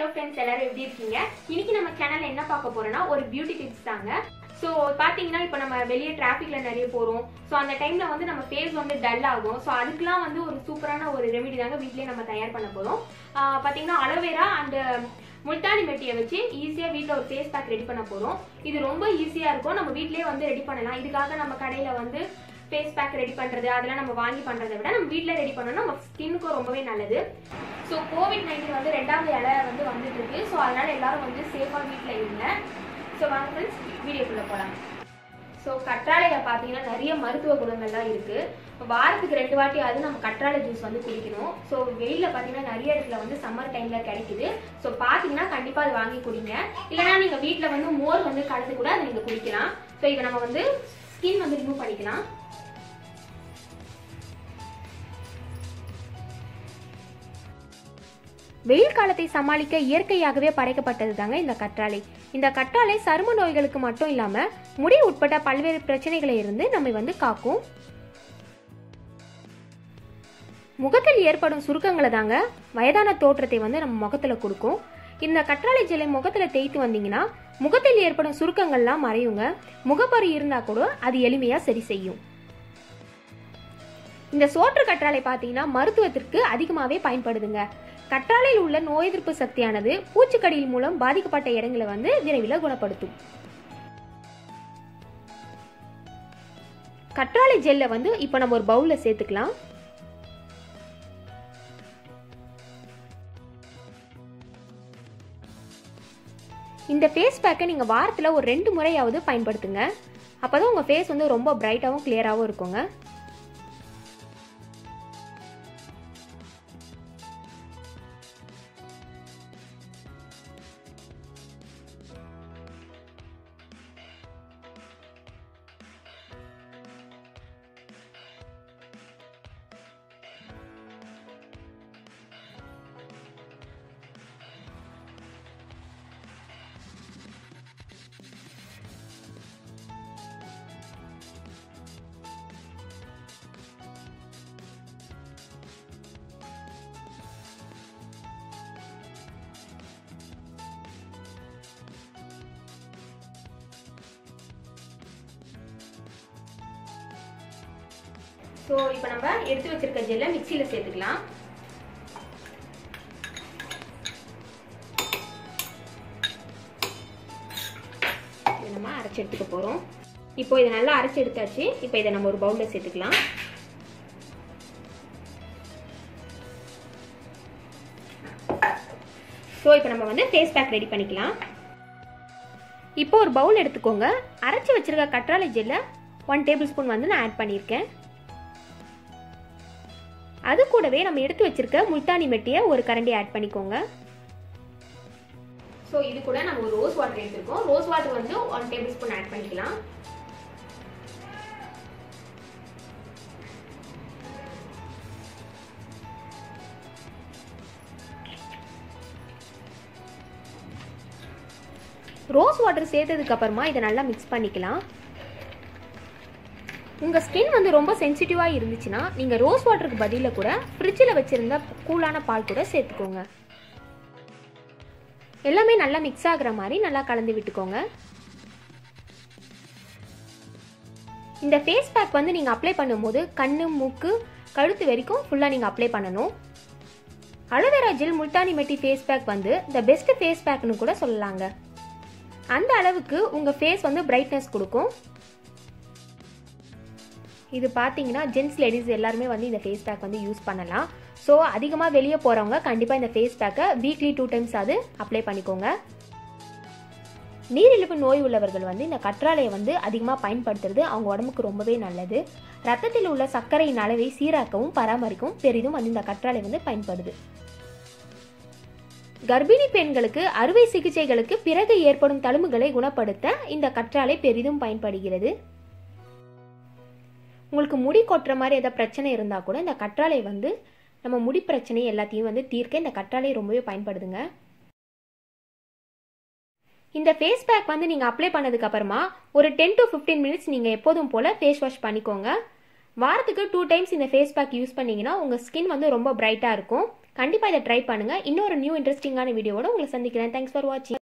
friends எல்லாரும் எப்படி இருக்கீங்க இன்னைக்கு நம்ம சேனல்ல என்ன பார்க்க போறோம்னா ஒரு பியூட்டி டிப்ஸ் தாங்க ஸோ பாத்தீங்கன்னா இப்போ நம்ம வெளியே டிராஃபிக்ல நிறைய போறோம் ஸோ அந்த டைம்ல வந்து நம்ம ஃபேஸ் வந்து டல் ஆகும் ஸோ அதுக்கெல்லாம் வந்து ஒரு சூப்பரான ஒரு ரெமெடி தாங்க வீட்லயே நம்ம தயார் பண்ண போறோம் ஆஹ் பாத்தீங்கன்னா அலோவேரா அந்த முல்தானி மெட்டியை வச்சு ஈஸியாக வீட்டில் ஒரு ஃபேஸ் பேக் ரெடி பண்ண போகிறோம் இது ரொம்ப ஈஸியாக இருக்கும் நம்ம வீட்லயே வந்து ரெடி பண்ணலாம் இதுக்காக நம்ம கடையில் வந்து ஃபேஸ் பேக் ரெடி பண்ணுறது அதெல்லாம் நம்ம வாங்கி பண்ணுறதை விட நம்ம வீட்டில் ரெடி பண்ணோம்னா நம்ம ஸ்கின்னுக்கும் ரொம்பவே நல்லது ஸோ கோவிட் நைன்டீன் வந்து ரெண்டாவது இலை வந்து வந்துட்டு இருக்கு ஸோ அதனால எல்லாரும் வந்து சேஃபாக வீட்டில் இருங்க ஸோ வாங்க ஃப்ரெண்ட்ஸ் வீடியோக்குள்ளே போகலாம் ஸோ கற்றாழையில் பார்த்தீங்கன்னா நிறைய மருத்துவ குணங்கள்லாம் இருக்கு வாரத்துக்கு ரெண்டு வாட்டி அது நம்ம கற்றாழை ஜூஸ் வந்து குடிக்கணும் ஸோ வெயிலில் பார்த்தீங்கன்னா நிறைய இடத்துல வந்து சம்மர் டைமில் கிடைக்குது ஸோ பார்த்தீங்கன்னா கண்டிப்பாக அது வாங்கி குடிங்க இல்லைனா நீங்கள் வீட்டில் வந்து மோர் வந்து கலந்து கூட அதை நீங்கள் குடிக்கலாம் ஸோ இதை நம்ம வந்து ஸ்கின் வந்து ரிமூவ் பண்ணிக்கலாம் வெயில் காலத்தை சமாளிக்க இயற்கையாகவே படைக்கப்பட்டது தாங்க இந்த கற்றாழை இந்த கற்றாழை சரும நோய்களுக்கு மட்டும் இல்லாம முடி உட்பட்ட பல்வேறு பிரச்சனைகளை இருந்து நம்மை வந்து காக்கும் முகத்தில் ஏற்படும் சுருக்கங்களை தாங்க வயதான தோற்றத்தை வந்து நம்ம முகத்துல கொடுக்கும் இந்த கற்றாழை ஜெல்லை முகத்துல தேய்த்து வந்தீங்கன்னா முகத்தில் ஏற்படும் சுருக்கங்கள்லாம் மறையுங்க முகப்பரு இருந்தா கூட அது எளிமையா சரி செய்யும் இந்த சோற்று கற்றாழை பார்த்தீங்கன்னா மருத்துவத்திற்கு அதிகமாகவே பயன்படுதுங்க கற்றாழையில் உள்ள நோய் எதிர்ப்பு சக்தியானது பூச்சிக்கடியில் மூலம் பாதிக்கப்பட்ட இடங்களை வந்து விரைவில் குணப்படுத்தும் கற்றாழை ஜெல்லை வந்து இப்போ நம்ம ஒரு பவுலில் சேர்த்துக்கலாம் இந்த ஃபேஸ் பேக்கை நீங்கள் வாரத்தில் ஒரு ரெண்டு முறையாவது பயன்படுத்துங்க அப்போ தான் உங்கள் ஃபேஸ் வந்து ரொம்ப பிரைட்டாகவும் கிளியராகவும் இருக்குங்க ஸோ இப்போ நம்ம எடுத்து வச்சிருக்க ஜெல்லை மிக்சியில் சேர்த்துக்கலாம் இதை நம்ம அரைச்சி எடுத்துக்க போகிறோம் இப்போ இதை நல்லா அரைச்சி எடுத்தாச்சு இப்போ இதை நம்ம ஒரு பவுலில் சேர்த்துக்கலாம் ஸோ இப்போ நம்ம வந்து ஃபேஸ் பேக் ரெடி பண்ணிக்கலாம் இப்போ ஒரு பவுல் எடுத்துக்கோங்க அரைச்சி வச்சிருக்க கற்றாழை ஜெல்லை ஒன் டேபிள் ஸ்பூன் வந்து நான் ஆட் பண்ணியிருக்கேன் அது கூடவே நம்ம எடுத்து வச்சிருக்க முல்தானி மெட்டியை ஒரு கரண்டி ஆட் பண்ணிக்கோங்க ஸோ இது கூட நம்ம ஒரு ரோஸ் வாட்டர் எடுத்துருக்கோம் ரோஸ் வாட்டர் வந்து ஒன் டேபிள் ஸ்பூன் ஆட் பண்ணிக்கலாம் ரோஸ் வாட்டர் சேர்த்ததுக்கு அப்புறமா இதை நல்லா மிக்ஸ் பண்ணிக்கலாம் உங்கள் ஸ்கின் வந்து ரொம்ப சென்சிட்டிவாக இருந்துச்சுன்னா நீங்கள் ரோஸ் வாட்டருக்கு பதிலில் கூட ஃப்ரிட்ஜில் வச்சுருந்த கூலான பால் கூட சேர்த்துக்கோங்க எல்லாமே நல்லா மிக்ஸ் ஆகுற மாதிரி நல்லா கலந்து விட்டுக்கோங்க இந்த ஃபேஸ் பேக் வந்து நீங்கள் அப்ளை பண்ணும்போது கண்ணு மூக்கு கழுத்து வரைக்கும் ஃபுல்லாக நீங்கள் அப்ளை பண்ணணும் அலோவேரா ஜெல் முல்தானி மெட்டி ஃபேஸ் பேக் வந்து த பெஸ்ட் ஃபேஸ் பேக்னு கூட சொல்லலாங்க அந்த அளவுக்கு உங்கள் ஃபேஸ் வந்து பிரைட்னஸ் கொடுக்கும் இது பார்த்தீங்கன்னா ஜென்ஸ் லேடிஸ் எல்லாருமே வந்து இந்த ஃபேஸ் பேக் வந்து யூஸ் பண்ணலாம் ஸோ அதிகமாக வெளியே போகிறவங்க கண்டிப்பாக இந்த ஃபேஸ் பேக்கை வீக்லி டூ டைம்ஸ் அது அப்ளை பண்ணிக்கோங்க நீரிழிவு நோய் உள்ளவர்கள் வந்து இந்த கற்றாழையை வந்து அதிகமாக பயன்படுத்துறது அவங்க உடம்புக்கு ரொம்பவே நல்லது ரத்தத்தில் உள்ள சர்க்கரையின் அளவை சீராக்கவும் பராமரிக்கவும் பெரிதும் வந்து இந்த கற்றாழை வந்து பயன்படுது கர்ப்பிணி பெண்களுக்கு அறுவை சிகிச்சைகளுக்கு பிறகு ஏற்படும் தழும்புகளை குணப்படுத்த இந்த கற்றாழை பெரிதும் பயன்படுகிறது உங்களுக்கு முடி கொட்டுற மாதிரி ஏதாவது பிரச்சனை இருந்தால் கூட இந்த கற்றாழை வந்து நம்ம முடி பிரச்சனை எல்லாத்தையும் வந்து தீர்க்க இந்த கற்றாழை ரொம்பவே பயன்படுதுங்க இந்த ஃபேஸ் பேக் வந்து நீங்கள் அப்ளை பண்ணதுக்கு அப்புறமா ஒரு டென் டு ஃபிஃப்டீன் மினிட்ஸ் நீங்கள் எப்போதும் போல் ஃபேஸ் வாஷ் பண்ணிக்கோங்க வாரத்துக்கு டூ டைம்ஸ் இந்த ஃபேஸ் பேக் யூஸ் பண்ணீங்கன்னா உங்கள் ஸ்கின் வந்து ரொம்ப பிரைட்டாக இருக்கும் கண்டிப்பாக இதை ட்ரை பண்ணுங்கள் இன்னொரு நியூ இன்ட்ரெஸ்டிங்கான வீடியோவோட உங்களை சந்திக்கிறேன் தேங்க்ஸ் ஃபார் வாட்சிங்